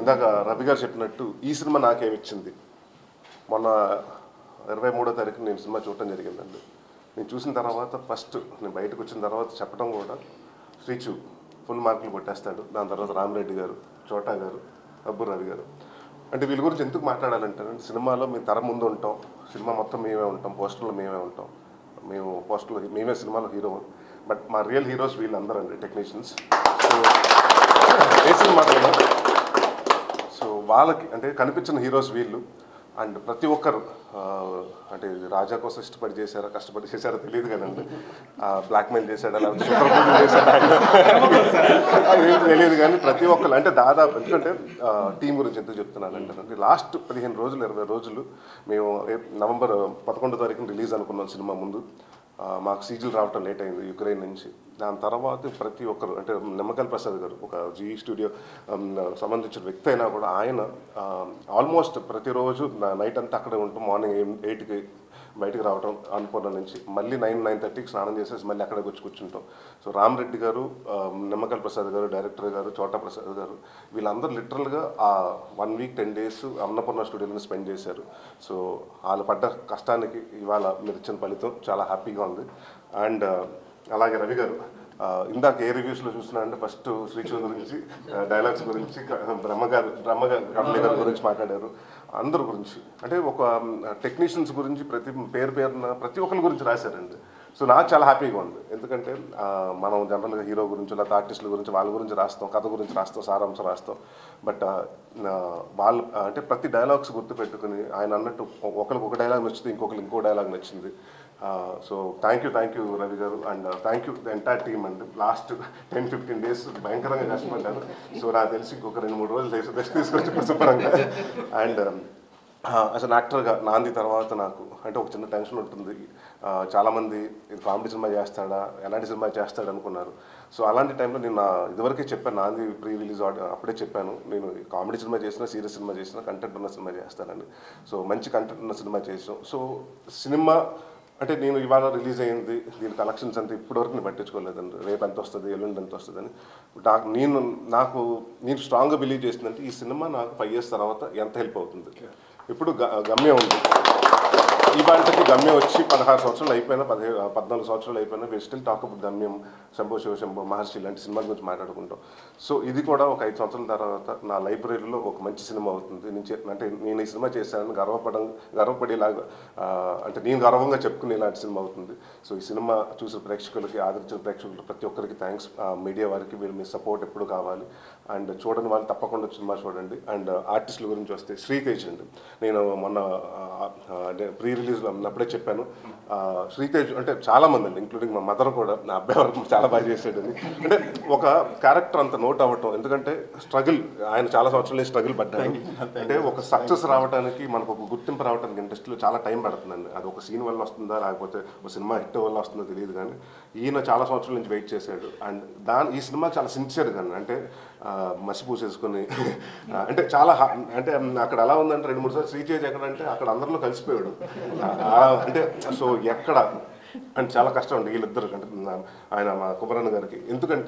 ఇందాక రవి గారు చెప్పినట్టు ఈ సినిమా నాకేమిచ్చింది మొన్న ఇరవై మూడో తారీఖు నేను సినిమా చూడటం జరిగిందండి నేను చూసిన తర్వాత ఫస్ట్ నేను బయటకు వచ్చిన తర్వాత చెప్పడం కూడా శ్రీచు ఫుల్ మార్కులు కొట్టేస్తాడు దాని తర్వాత రామిరెడ్డి గారు చోటా గారు అబ్బు రవి గారు అంటే వీళ్ళ గురించి ఎందుకు మాట్లాడాలంటే సినిమాలో మేము తెర ముందు ఉంటాం సినిమా మొత్తం మేమే ఉంటాం పోస్టర్లో మేమే ఉంటాం మేము పోస్టర్లో మేమే సినిమాలో హీరో బట్ మా రియల్ హీరోస్ వీళ్ళందరూ అండి టెక్నీషియన్స్ సో ఏ సినిమాకైనా సో వాళ్ళకి అంటే కనిపించిన హీరోస్ వీళ్ళు అండ్ ప్రతి ఒక్కరు ఆ, అంటే ఇది రాజా కోసం ఇష్టపడి చేశారా కష్టపడి చేశారో తెలియదు కదండి బ్లాక్మెయిల్ చేశాడా లేకపోతే సూపర్ చేశాడా అదేం తెలియదు కానీ ప్రతి ఒక్కరు అంటే దాదాపు ఎందుకంటే టీం గురించి ఎందుకు చెప్తున్నానంటే అంటే లాస్ట్ పదిహేను రోజులు ఇరవై రోజులు మేము ఏ- నవంబర్ పదకొండో తారీఖున రిలీజ్ అనుకున్నాం సినిమా ముందు ఆ, మాకు సీజీలు రావటం లేట్ అయింది యుక్రెయిన్ నుంచి దాని తర్వాత ప్రతి ఒక్కరు అంటే నిమ్మకల్ ప్రసాద్ గారు ఒక జీ స్టూడియో ఆమ్, సంబంధించిన వ్యక్తి అయినా కూడా ఆయన ఆల్మోస్ట్ ప్రతిరోజు నైట్ అంతా అక్కడే ఉంటాం మార్నింగ్ ఎయిట్కి బయటకు రావటం అన్నపూర్ణ నుంచి మళ్ళీ నైన్ నైన్ థర్టీకి స్నానం చేసేసి మళ్ళీ అక్కడికి వచ్చి కూర్చుంటాం సో రామ్ రెడ్డి గారు ఆ, నిమ్మకల్ ప్రసాద్ గారు డైరెక్టర్ గారు చోటా ప్రసాద్ గారు వీళ్ళందరూ లిటరల్గా ఆ one week ten days Annapurna స్టూడియోలో స్పెండ్ చేశారు సో వాళ్ళు పడ్డ కష్టానికి ఇవాళ మీరు ఇచ్చిన ఫలితం చాలా హ్యాపీగా ఉంది అండ్ అలాగే రవి గారు ఆ, ఇందాక ఏ రివ్యూస్లో చూసినా అంటే ఫస్ట్ శ్రీచూ గురించి డైలాగ్స్ గురించి క- బ్రహ్మగారు బ్రహ్మగారు కమలి గారి గురించి మాట్లాడారు అందరి గురించి అంటే ఒక టెక్నీషియన్స్ గురించి ప్రతి పేరు పేరున ప్రతి ఒక్కరి గురించి రాశారండి సో నాకు చాలా హ్యాపీగా ఉంది ఎందుకంటే ఆ, మనం జనరల్గా హీరో గురించి లేకపోతే ఆర్టిస్టుల గురించి వాళ్ళ గురించి రాస్తాం కథ గురించి రాస్తాం సారాంశం రాస్తాం బట్ వాళ్ళు అంటే ప్రతి డైలాగ్స్ గుర్తుపెట్టుకుని ఆయన అన్నట్టు ఒకరికి ఒక డైలాగ్ నచ్చింది ఇంకొకరికి ఇంకో డైలాగ్ నచ్చింది so thank you thank you Ravi గారు and thank you the entire team అండి లాస్ట్ టెన్ ఫిఫ్టీన్ డేస్ భయంకరంగా కష్టపడ్డాను సో నాకు తెలిసి ఇంకొక రెండు మూడు రోజులు చేసి రెస్ట్ తీసుకొచ్చి శుభ్రంగా అండ్ అసలు యాక్టర్గా నాంది తర్వాత నాకు అంటే ఒక చిన్న టెన్షన్ ఉంటుంది ఆ, చాలామంది ఇది కామెడీ సినిమా చేస్తాడా ఎలాంటి సినిమా చేస్తాడు అనుకున్నారు సో అలాంటి టైంలో నేను నా ఇదివరకే చెప్పాను నాంది ప్రీ రిలీజ్ అప్పుడే చెప్పాను నేను కామెడీ సినిమా చేసినా సీరియస్ సినిమా చేసినా కంటెంట్ ఉన్న సినిమా చేస్తానని సో మంచి కంటెంట్ ఉన్న సినిమా చేసాం సో సినిమా అంటే నేను ఇవాళ రిలీజ్ అయింది దీని కలెక్షన్స్ అంతా ఇప్పటివరకు నేను పట్టించుకోలేదండి రేపు ఎంత వస్తుంది ఎల్లుండి ఎంత వస్తుంది అని నాకు నేను నాకు నేను స్ట్రాంగ్గా బిలీవ్ చేస్తుందంటే ఈ సినిమా నాకు ఫైవ్ ఇయర్స్ తర్వాత ఎంత హెల్ప్ అవుతుంది ఇప్పుడు గ- గమ్యం ఉంది ఇవాళకి గమ్యం వచ్చి పదహారు సంవత్సరాలు అయిపోయినా పదిహేను పద్నాలుగు సంవత్సరాలు అయిపోయినా వి స్టిల్ టాక్ అబౌట్ గమ్యం శంభో శివ శంభో మహర్షి ఇలాంటి సినిమాల గురించి మాట్లాడుకుంటాం సో ఇది కూడా ఒక ఐదు సంవత్సరాల తర్వాత నా లైబ్రరీలో ఒక మంచి సినిమా అవుతుంది నేను చే- అంటే నేను ఈ సినిమా చేశానని గర్వపడం గర్వపడేలాగా ఆ, అంటే నేను గర్వంగా చెప్పుకునే ఇలాంటి సినిమా అవుతుంది సో ఈ సినిమా చూసిన ప్రేక్షకులకి ఆదరించిన ప్రేక్షకులకి ప్రతి ఒక్కరికి థ్యాంక్స్ మీడియా వారికి వీళ్ళు మీ సపోర్ట్ ఎప్పుడు కావాలి అండ్ చూడని వాళ్ళు తప్పకుండా సినిమా చూడండి అండ్ ఆర్టిస్టుల గురించి వస్తే శ్రీతేజ్ అండి నేను మొన్న ప్రీ రిలీజ్లో అప్పుడే చెప్పాను ఆ, శ్రీతేజ్ అంటే చాలా మంది అండి ఇంక్లూడింగ్ మా మదర్ కూడా నా అబ్బాయి వరకు చాలా బాగా చేసాడని అంటే ఒక క్యారెక్టర్ అంత నోట్ అవ్వటం ఎందుకంటే స్ట్రగుల్ ఆయన చాలా సంవత్సరాలు స్ట్రగుల్ పడ్డాడు అంటే ఒక సక్సెస్ రావడానికి మనకు ఒక గుర్తింపు రావడానికి ఇండస్ట్రీలో చాలా టైం పడుతుందండి అది ఒక సీన్ వల్ల వస్తుందా లేకపోతే ఒక సినిమా హిట్ వల్ల వస్తుందో తెలియదు కానీ ఈయన చాలా సంవత్సరాల నుంచి వెయిట్ చేశాడు అండ్ దాని ఈ సినిమా చాలా సిన్సియర్గా అంటే ఆ, మసి పూసేసుకొని ఆ, అంటే చాలా హా- అంటే అక్కడ ఎలా ఉందంటే రెండు మూడు సార్లు శ్రీచేజ్ ఎక్కడంటే అక్కడ అందరిలో కలిసిపోయాడు ఆ, అంటే సో ఎక్కడ అంటే చాలా కష్టం అండి వీళ్ళిద్దరు అంటే నా- ఆయన మా కుమరన్న గారికి ఎందుకంటే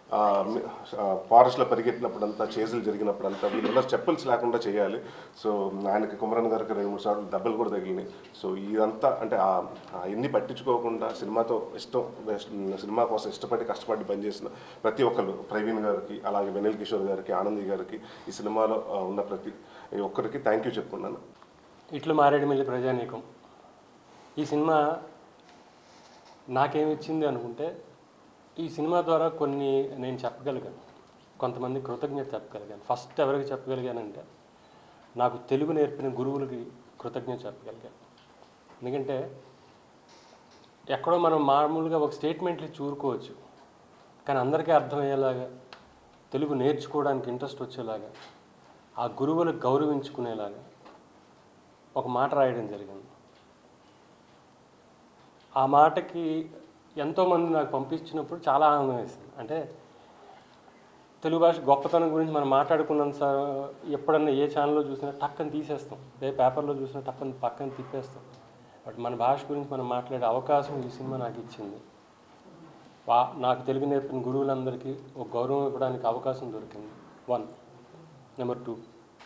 ఫారెస్ట్లో పరిగెట్టినప్పుడంతా చేజులు జరిగినప్పుడంతా వీళ్ళందరూ చెప్పల్స్ లేకుండా చేయాలి సో ఆయనకి కుమరన్ గారికి రెండు మూడు సార్లు దెబ్బలు కూడా తగిలినాయి సో ఇదంతా అంటే ఆ- ఆ ఎన్ని పట్టించుకోకుండా సినిమాతో ఇష్టం సినిమా కోసం ఇష్టపడి కష్టపడి పనిచేసిన ప్రతి ఒక్కరు ప్రవీణ్ గారికి అలాగే వెనిల్ కిషోర్ గారికి ఆనంది గారికి ఈ సినిమాలో ఆ, ఉన్న ప్రతి ఒక్కరికి థ్యాంక్ యూ చెప్పుకున్నాను ఇట్లు మారేడుమిల్లి ప్రజానీకం ఈ సినిమా నాకేమిచ్చింది అనుకుంటే ఈ సినిమా ద్వారా కొన్ని నేను చెప్పగలిగాను కొంతమంది కృతజ్ఞత చెప్పగలిగాను ఫస్ట్ ఎవరికి చెప్పగలిగానంటే నాకు తెలుగు నేర్పిన గురువులకి కృతజ్ఞత చెప్పగలిగాను ఎందుకంటే ఎక్కడో మనం మామూలుగా ఒక స్టేట్మెంట్లు చూరుకోవచ్చు కానీ అందరికీ అర్థమయ్యేలాగా తెలుగు నేర్చుకోవడానికి ఇంట్రెస్ట్ వచ్చేలాగా ఆ గురువులకు గౌరవించుకునేలాగా ఒక మాట రాయడం జరిగింది ఆ మాటకి ఎంతోమంది నాకు పంపించినప్పుడు చాలా ఆనందం వేసింది అంటే తెలుగు భాష గొప్పతనం గురించి మనం మాట్లాడుకున్నాం సార్ ఎప్పుడన్నా ఏ ఛానల్లో చూసినా టక్కని తీసేస్తాం ఏ పేపర్లో చూసినా టక్కని పక్కన తిప్పేస్తాం బట్ మన భాష గురించి మనం మాట్లాడే అవకాశం ఈ సినిమా నాకు ఇచ్చింది వా నాకు తెలుగు నేర్పిన గురువులందరికీ ఒక గౌరవం ఇవ్వడానికి అవకాశం దొరికింది వన్ నెంబర్ టూ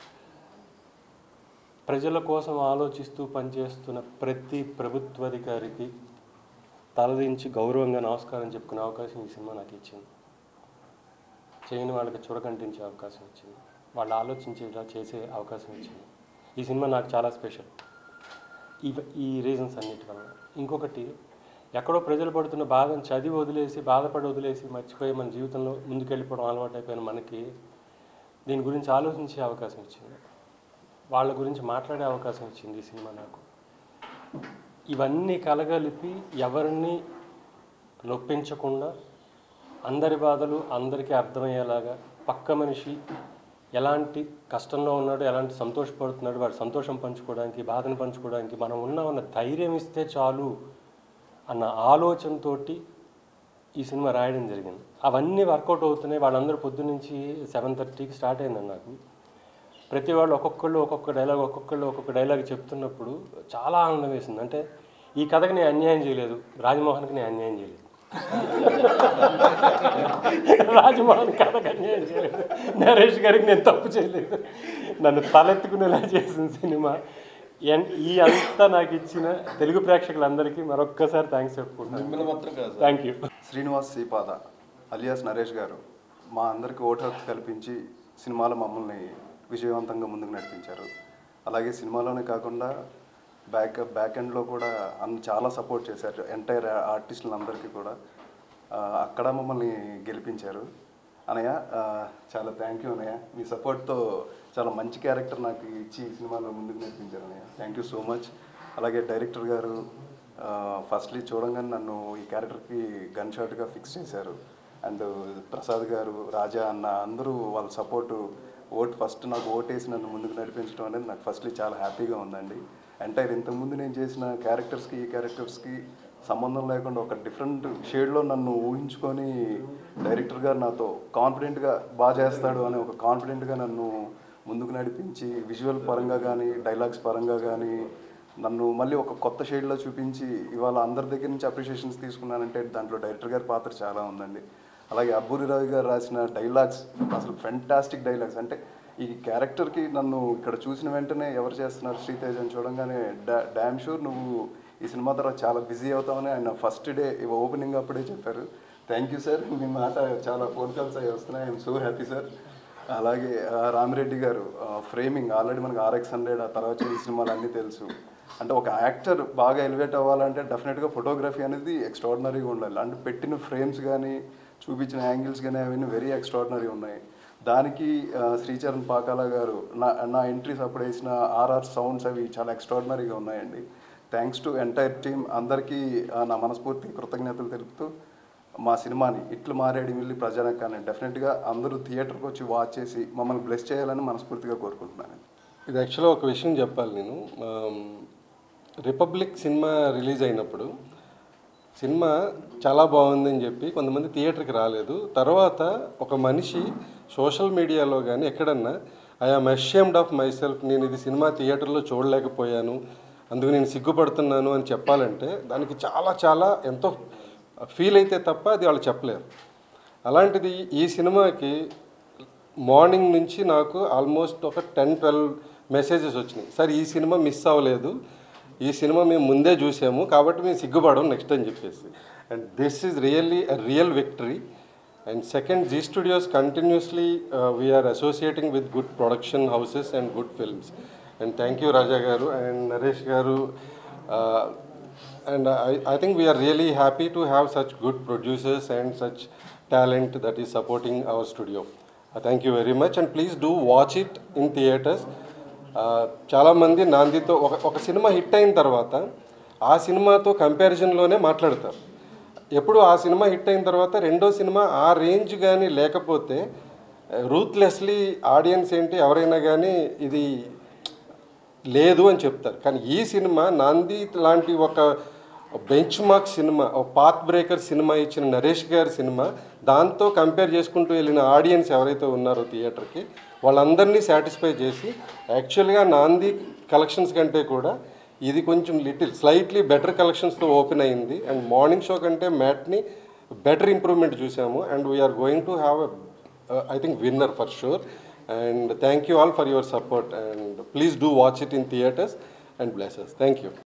ప్రజల కోసం ఆలోచిస్తూ పనిచేస్తున్న ప్రతి ప్రభుత్వాధికారికి తలదించి గౌరవంగా నమస్కారం చెప్పుకునే అవకాశం ఈ సినిమా నాకు ఇచ్చింది చేయని వాళ్ళకి చురకంటించే అవకాశం ఇచ్చింది వాళ్ళు ఆలోచించేలా చేసే అవకాశం ఇచ్చింది ఈ సినిమా నాకు చాలా స్పెషల్ ఈ ఈ రీజన్స్ అన్నిటి వల్ల ఇంకొకటి ఎక్కడో ప్రజలు పడుతున్న బాధను చదివి వదిలేసి బాధపడి వదిలేసి మర్చిపోయి మన జీవితంలో ముందుకెళ్ళిపోవడం అలవాటు అయిపోయిన మనకి దీని గురించి ఆలోచించే అవకాశం ఇచ్చింది వాళ్ళ గురించి మాట్లాడే అవకాశం ఇచ్చింది ఈ సినిమా నాకు ఇవన్నీ కలగలిపి ఎవరిని నొప్పించకుండా అందరి బాధలు అందరికీ అర్థమయ్యేలాగా పక్క మనిషి ఎలాంటి కష్టంలో ఉన్నాడు ఎలాంటి సంతోషపడుతున్నాడు వాడు సంతోషం పంచుకోవడానికి బాధను పంచుకోవడానికి మనం ఉన్నామన్న ధైర్యం ఇస్తే చాలు అన్న ఆలోచనతోటి ఈ సినిమా రాయడం జరిగింది అవన్నీ వర్కౌట్ అవుతున్నాయి వాళ్ళందరూ పొద్దునుంచి సెవెన్ థర్టీకి స్టార్ట్ అయిందండి నాకు ప్రతి వాళ్ళు ఒక్కొక్కళ్ళు ఒక్కొక్క డైలాగ్ ఒక్కొక్కళ్ళు ఒక్కొక్క డైలాగ్ చెప్తున్నప్పుడు చాలా ఆనందం వేసింది అంటే ఈ కథకి నేను అన్యాయం చేయలేదు రాజమోహన్కి నేను అన్యాయం చేయలేదు రాజమోహన్ కథకి అన్యాయం చేయలేదు నరేష్ గారికి నేను తప్పు చేయలేదు నన్ను తలెత్తుకునేలా చేసిన సినిమా ఎన్- ఈ అంతా నాకు ఇచ్చిన తెలుగు ప్రేక్షకులందరికీ మరొక్కసారి థ్యాంక్స్ చెప్పుకుంటాను మిమ్మల్ని మాత్రం కాదు thank you Srinivas Sripada alias Naresh గారు మా అందరికీ ఓటు హక్కు కల్పించి సినిమాలో మమ్మల్ని విజయవంతంగా ముందుకు నడిపించారు అలాగే సినిమాలోనే కాకుండా బ్యాక్ బ్యాక్ ఎండ్లో కూడా అన్ని చాలా సపోర్ట్ చేశారు ఎంటైర్ ఆర్టిస్టులందరికీ కూడా ఆ, అక్కడ మమ్మల్ని గెలిపించారు అనయ్య ఆ, చాలా థ్యాంక్ యూ అనయ్య మీ సపోర్ట్తో చాలా మంచి క్యారెక్టర్ నాకు ఇచ్చి ఈ సినిమాలో ముందుకు నడిపించారు అనయ్య థ్యాంక్ యూ సో మచ్ అలాగే డైరెక్టర్ గారు ఫస్ట్లీ చూడంగానే నన్ను ఈ క్యారెక్టర్కి గన్ షాట్గా ఫిక్స్ చేశారు అండ్ ప్రసాద్ గారు రాజా అన్న అందరూ వాళ్ళ సపోర్టు ఓట్ ఫస్ట్ నాకు ఓటేసి నన్ను ముందుకు నడిపించడం అనేది నాకు ఫస్ట్లీ చాలా హ్యాపీగా ఉందండి ఎంటైర్ ఇంతకుముందు నేను చేసిన క్యారెక్టర్స్కి ఈ క్యారెక్టర్స్కి సంబంధం లేకుండా ఒక డిఫరెంట్ షేడ్లో నన్ను ఊహించుకొని డైరెక్టర్ గారు నాతో కాన్ఫిడెంట్గా బాగా చేస్తాడు అని ఒక కాన్ఫిడెంట్గా నన్ను ముందుకు నడిపించి విజువల్ పరంగా కానీ డైలాగ్స్ పరంగా కానీ నన్ను మళ్ళీ ఒక కొత్త షేడ్లో చూపించి ఇవాళ అందరి దగ్గర నుంచి అప్రిషియేషన్స్ తీసుకున్నానంటే దాంట్లో డైరెక్టర్ గారి పాత్ర చాలా ఉందండి అలాగే అబ్బూరి రావు గారు రాసిన డైలాగ్స్ అసలు ఫెంటాస్టిక్ డైలాగ్స్ అంటే ఈ క్యారెక్టర్కి నన్ను ఇక్కడ చూసిన వెంటనే ఎవరు చేస్తున్నారు శ్రీతేజ్ అని చూడంగానే డా డామ్ షూర్ నువ్వు ఈ సినిమా తర్వాత చాలా బిజీ అవుతామని ఆయన ఫస్ట్ డే ఓపెనింగ్ అప్పుడే చెప్పారు థ్యాంక్ యూ సార్ మీ మాట చాలా ఫోన్ కాల్స్ అవి వస్తున్నాయి ఐఎమ్ సో హ్యాపీ సార్ అలాగే ఆ, రామిరెడ్డి గారు ఫ్రేమింగ్ ఆల్రెడీ మనకు ఆర్ఎక్స్ హండ్రెడ్ ఆ తర్వాత ఈ సినిమాలు అన్నీ తెలుసు అంటే ఒక యాక్టర్ బాగా ఎలివేట్ అవ్వాలంటే డెఫినెట్గా ఫోటోగ్రఫీ అనేది ఎక్స్ట్రాడినరీగా ఉండాలి అంటే పెట్టిన ఫ్రేమ్స్ కానీ చూపించిన యాంగిల్స్ కానీ అవన్నీ వెరీ ఎక్స్ట్రాడినరీ ఉన్నాయి దానికి ఆ, శ్రీచరణ్ పాకాల గారు నా నా ఎంట్రీస్ అప్పుడు వేసిన ఆర్ఆర్ సౌండ్స్ అవి చాలా ఎక్స్ట్రాడినరీగా ఉన్నాయండి థ్యాంక్స్ టు ఎంటైర్ టీమ్ అందరికీ ఆ, నా మనస్ఫూర్తి కృతజ్ఞతలు తెలుపుతూ మా సినిమాని ఇట్లు మారేడి మిల్లి ప్రజానకాన్ని డెఫినెట్గా అందరూ థియేటర్కి వచ్చి వాచ్ చేసి మమ్మల్ని బ్లెస్ చేయాలని మనస్ఫూర్తిగా కోరుకుంటున్నాను ఇది యాక్చువల్గా ఒక విషయం చెప్పాలి నేను ఆమ్, రిపబ్లిక్ సినిమా రిలీజ్ అయినప్పుడు సినిమా చాలా బాగుందని చెప్పి కొంతమంది థియేటర్కి రాలేదు తర్వాత ఒక మనిషి సోషల్ మీడియాలో కానీ ఎక్కడన్నా I am ashamed of myself నేను ఇది సినిమా థియేటర్లో చూడలేకపోయాను అందుకు నేను సిగ్గుపడుతున్నాను అని చెప్పాలంటే దానికి చాలా చాలా ఎంతో ఫీల్ అయితే తప్ప అది వాళ్ళు చెప్పలేరు అలాంటిది ఈ సినిమాకి మార్నింగ్ నుంచి నాకు ఆల్మోస్ట్ ఒక టెన్ ట్వెల్వ్ మెసేజెస్ వచ్చినాయి సార్ ఈ సినిమా మిస్ అవ్వలేదు ఈ సినిమా మేము ముందే చూసాము కాబట్టి మేము సిగ్గుపడం నెక్స్ట్ అని చెప్పేసి and this is really a real victory and second Zee studios continuously we're associating with good production houses and good films and thank you Raja గారు అండ్ నరేష్ గారు and I, I think we are really happy to have such good producers and such talent that is supporting our studio. Uh, thank you very much and please do watch it in theaters. Uh, చాలామంది నాందితో ఒక ఒక cinema hit అయిన తర్వాత ఆ సినిమాతో కంపారిజన్లోనే మాట్లాడతారు ఎప్పుడు ఆ సినిమా హిట్ అయిన తర్వాత రెండో సినిమా ఆ రేంజ్ కానీ లేకపోతే రూత్లెస్లీ ఆడియన్స్ ఏంటి ఎవరైనా కానీ ఇది లేదు అని చెప్తారు కానీ ఈ సినిమా నాంది లాంటి ఒక బెంచ్ మార్క్ సినిమా ఒక పాత్ బ్రేకర్ సినిమా ఇచ్చిన నరేష్ గారి సినిమా దాంతో కంపేర్ చేసుకుంటూ వెళ్ళిన ఆడియన్స్ ఎవరైతే ఉన్నారో థియేటర్కి వాళ్ళందరినీ సాటిస్ఫై చేసి యాక్చువల్గా నాంది కలెక్షన్స్ కంటే కూడా ఇది కొంచెం లిటిల్ స్లైట్లీ బెటర్ కలెక్షన్స్తో ఓపెన్ అయింది అండ్ మార్నింగ్ షో కంటే మ్యాట్ని బెటర్ ఇంప్రూవ్మెంట్ చూసాము and we're going to have I think winner for sure and thank you all for your support and please do watch it in theatres and blesses thank you